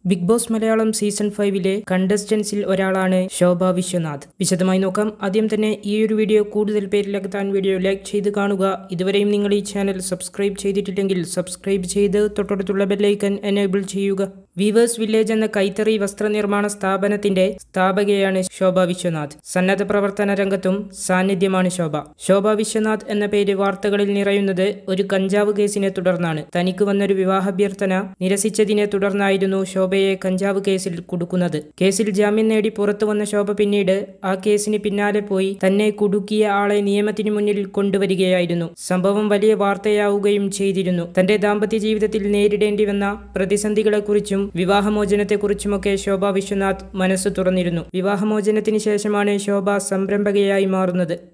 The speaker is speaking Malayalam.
ബിഗ് ബോസ് മലയാളം സീസൺ ഫൈവിലെ കണ്ടസ്റ്റൻസിൽ ഒരാളാണ് ശോഭ വിശ്വനാഥ് വിശദമായി നോക്കാം ആദ്യം തന്നെ ഈ ഒരു വീഡിയോ കൂടുതൽ പേരിലെത്താൻ വീഡിയോ ലൈക്ക് ചെയ്ത് കാണുക ഇതുവരെയും നിങ്ങൾ ഈ ചാനൽ സബ്സ്ക്രൈബ് ചെയ്തിട്ടില്ലെങ്കിൽ സബ്സ്ക്രൈബ് ചെയ്ത് തൊട്ടടുത്തുള്ള ബെല്ലൈക്കൻ എനേബിൾ ചെയ്യുക വീവേഴ്സ് വില്ലേജ് എന്ന കൈത്തറി വസ്ത്രനിർമ്മാണ സ്ഥാപനത്തിന്റെ സ്ഥാപകയാണ് ശോഭ വിശ്വനാഥ് സന്നദ്ധ പ്രവർത്തന രംഗത്തും സാന്നിധ്യമാണ് ശോഭ ശോഭ വിശ്വനാഥ് എന്ന പേര് വാർത്തകളിൽ നിറയുന്നത് ഒരു കഞ്ചാവ് കേസിനെ തുടർന്നാണ് തനിക്ക് വന്നൊരു വിവാഹാഭ്യർത്ഥന നിരസിച്ചതിനെ തുടർന്നായിരുന്നു ശോഭയെ കഞ്ചാവ് കേസിൽ കുടുക്കുന്നത് കേസിൽ ജാമ്യം നേടി പുറത്തു വന്ന ശോഭ പിന്നീട് ആ കേസിന് പിന്നാലെ പോയി തന്നെ കുടുക്കിയ ആളെ നിയമത്തിന് മുന്നിൽ കൊണ്ടുവരികയായിരുന്നു സംഭവം വലിയ വാർത്തയാവുകയും ചെയ്തിരുന്നു തന്റെ ദാമ്പത്യ ജീവിതത്തിൽ നേരിടേണ്ടി വന്ന പ്രതിസന്ധികളെക്കുറിച്ചും വിവാഹമോചനത്തെക്കുറിച്ചുമൊക്കെ ശോഭ വിശ്വനാഥ് മനസ്സ് തുറന്നിരുന്നു വിവാഹമോചനത്തിന് ശേഷമാണ് ശോഭ സംരംഭകയായി മാറുന്നത്